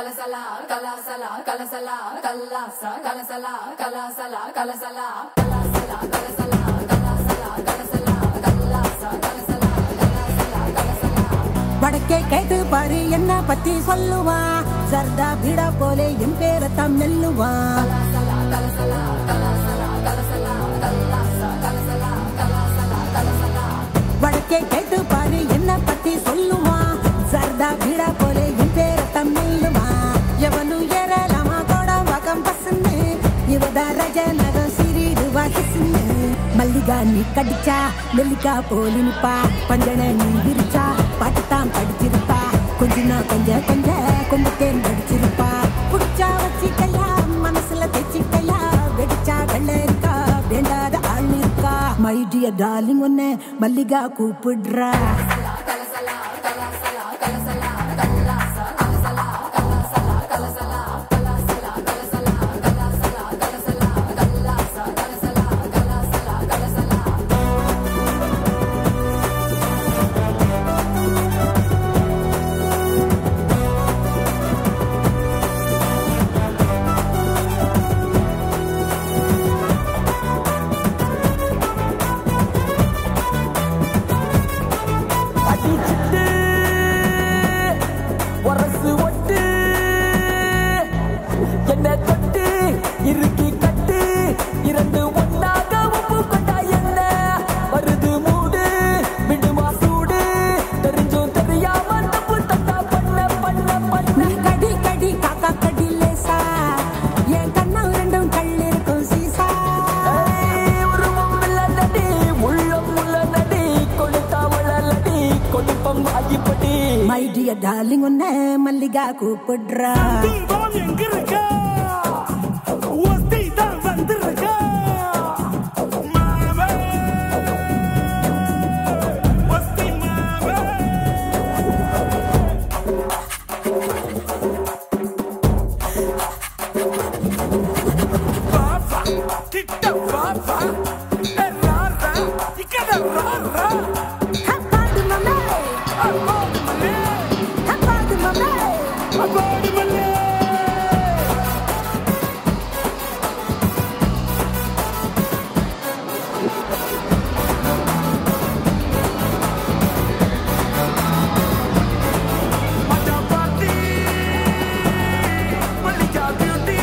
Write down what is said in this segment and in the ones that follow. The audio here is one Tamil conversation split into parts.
கலசலா கலாசலா கலசலா கல்லாசா கலசலா கலாசலா கலசலா கலாசலா கலசலா கலாசலா கலசலா கல்லாசா கலசலா கலாசலா கலசலா வடக்கே கேட்டு பாரு என்ன பத்தி சொல்லுவா சர்தா பீடா போலே என் பேரத்தான் மெல்லுவா கலாசலா கலசலா கலாசலா கலசலா கல்லாசா கலசலா கலாசலா கலசலா வடக்கே கேட்டு பாரு என்ன பத்தி சொல்லுவா சர்தா பீடா போலே என் பேரத்தான் மெல்லுவா எவனு ஏறலாமா கூட வகம் பசுன்னு இவதா ரஜ நகம் சிறிடுவா கிசுன்னு மல்லிகா நீ கடிச்சா நெல்லிக்கா போலி நிப்பா பஞ்சன நீ விரிச்சா பாட்டுத்தான் படிச்சிருப்பா கொஞ்சனா கொஞ்ச கொஞ்ச கொம்புத்தேன் படிச்சிருப்பா புடிச்சா வச்சிக்கையா மனசுல தைச்சிக்கையா வெடிச்சா வெள்ளரிக்கா வேண்டாத ஆள் இருக்கா மை டியர் டார்லிங் ஒன்னு மல்லிகா கூப்பிடுறா கலசலா கலாசலா கலசலா கல்லாசா கலசலா கலாசலா கலசலா கலாசலா கலசலா கலாசலா கலசலா கல்லாசா கலசலா கலாசலா கலசலா அடிச்சிட்டு உரசு ஒட்டு என்ன தொட்டு இறுக்கி கட்டு இரண்டு ஒன்னாக உப்பு கொண்டா என்ன வருது மூடு விடுமா சூடு தெரிஞ்சும் தெரியாம தப்பு தட்டா பண்ண பண்ண பண்ண நீ கடி கடி காக்கா கடி லேசா என் கண்ணம் ரெண்டும் கல்லிருக்கும் சீசா ஏய், உருவம் இல்லடி உள்ளம் உள்ளடி கொடுத்தா வளலடி கொடுப்பம் ஆகிப்படி மை டியர் டார்லிங் ஒன்னு மல்லிகா கூப்பிடுறா துன்பம் எங்க இருக்க ஒத்தி தான் வந்திருக்க மாவே ஒத்தி மாவே பாபா கிட்ட பாபா ராரா இக்கட ராரா ஹப்பாடு மமே அப்பாடு மலே ஹப்பாடு மமே அப்பாடு மலே மஜா பார்ட்டி மல்லிகா பியூட்டி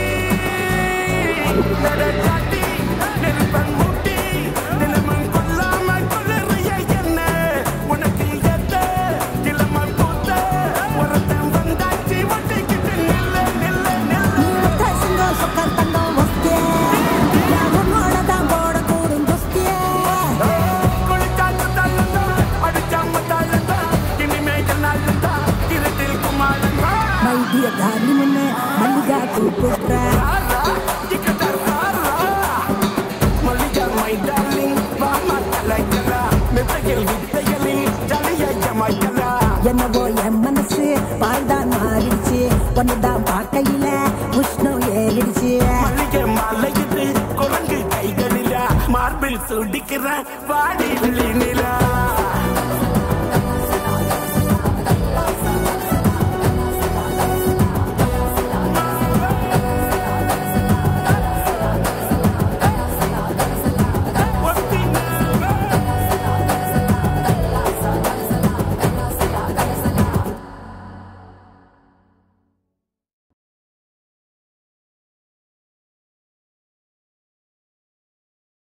நடக்காட்டி நெருப்பன் முட்டி நிலமன் கொல்லாம கொள்ளறிய என்ன உனக்கு எத்த கிளம பூத்த ஒருத்தன் வந்தாச்சு ஒட்டிக்கிட்டு நில்ல நில்ல நில்ல நீ ஒத்த சிங்கம் சொக்கர் தங்கம் ஒஸ்தியே உன்னோட தான் போட கூடும் குஸ்தியே குளிச்சாக்கு தள்ளந்தா அடிச்சாம தாழந்தா இனிமே நாளந்தா இருட்டில் குமாரந்தா மை டியர் டார்லிங் ஒன்னு மல்லிகா கூப்பிடுறா ராரா இக்கட ராரா மல்லிகா மை டார்லிங் வாமா கலைக்கலா மெத்தையில் வித்தைகளில் ஜலிய ஜமாய்க்கலா என்னவோ என் மனசு பால்தான் மாறிடுச்சு ஒன்னுதான் பார்க்கையில உஷ்ணம் ஏறிடுச்சு மல்லிகை மலையுது குரங்கு கைகளில மார்பில் சுடிக்கிற வாடி விழி நிலா